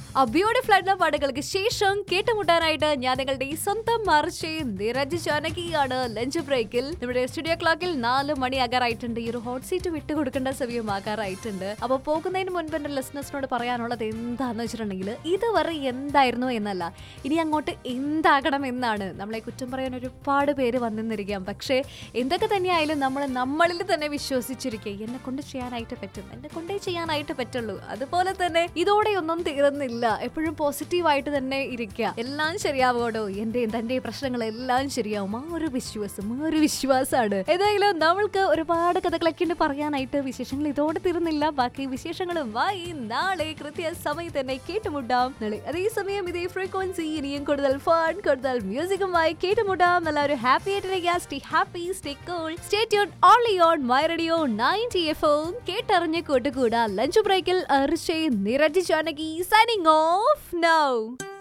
ആ ബ്യൂട്ടിഫുൾ ആയിട്ടുള്ള പാട്ടുകൾക്ക് ശേഷം കേട്ടുമുട്ടാനായിട്ട് ഞാൻ നിങ്ങളുടെ ഈ സ്വന്തം മറിച്ചയും നിരജ് ജാനകിയാണ് ലഞ്ച് ബ്രേക്കിൽ നമ്മുടെ സ്റ്റുഡിയോ ക്ലോക്കിൽ നാല് മണിയാകാറായിട്ടുണ്ട് ഈ ഒരു ഹോട്ട് സീറ്റ് വിട്ടു കൊടുക്കേണ്ട സമയമാകാറായിട്ടുണ്ട് അപ്പൊ പോകുന്നതിന് മുൻപ് എന്റെ ലിസ്ണേഴ്സിനോട് പറയാനുള്ളത് എന്താന്ന് വെച്ചിട്ടുണ്ടെങ്കിൽ ഇതുവരെ എന്തായിരുന്നു എന്നല്ല ഇനി അങ്ങോട്ട് എന്താകണം എന്നാണ് നമ്മളെ കുറ്റം പറയാൻ ഒരുപാട് പേര് വന്നിരിക്കാം പക്ഷേ എന്തൊക്കെ തന്നെയായാലും നമ്മൾ നമ്മളിൽ തന്നെ വിശ്വസിച്ചിരിക്കുക എന്നെ കൊണ്ട് ചെയ്യാനായിട്ട് പറ്റും എന്നെ കൊണ്ടേ ചെയ്യാനായിട്ട് പറ്റുള്ളൂ അതുപോലെ തന്നെ ഇതോടെ ഒന്നും തീർന്നില്ല എപ്പോഴും പോസിറ്റീവായിട്ട് തന്നെ ഇരിക്കുക എല്ലാം ശരിയാവോടോ എന്റെയും തന്റെയും പ്രശ്നങ്ങളെല്ലാം ശരിയാവും ആ ഒരു വിശ്വാസം ആ ഒരു വിശ്വാസമാണ് ഏതായാലും നമ്മൾക്ക് ഒരുപാട് കഥകളൊക്കെ ഉണ്ട് പറയാനായിട്ട് വിശേഷങ്ങൾ ഇതോടെ തീർന്നില്ല ബാക്കി വിശേഷങ്ങളും വായി നാളെ കൃത്യ സമയത്ത് തന്നെ കേട്ടുമുട്ടാം നാളെ അതേസമയം ഇതേ ഫ്രീക്വൻസി ഇനിയും കൂടുതൽ ഫൺ കൂടുതൽ മ്യൂസിക്കുമായി കേട്ടുമുട്ടാം നല്ല ഒരു ഹാപ്പി ആയിട്ടിരിക്കുക stay happy stay cool stay tune only on my radio ninety F കേട്ടറിഞ്ഞ് കൂട്ടുകൂടാ ലഞ്ച് ബ്രേക്കിൽ Arshe Niraj Janaki signing off now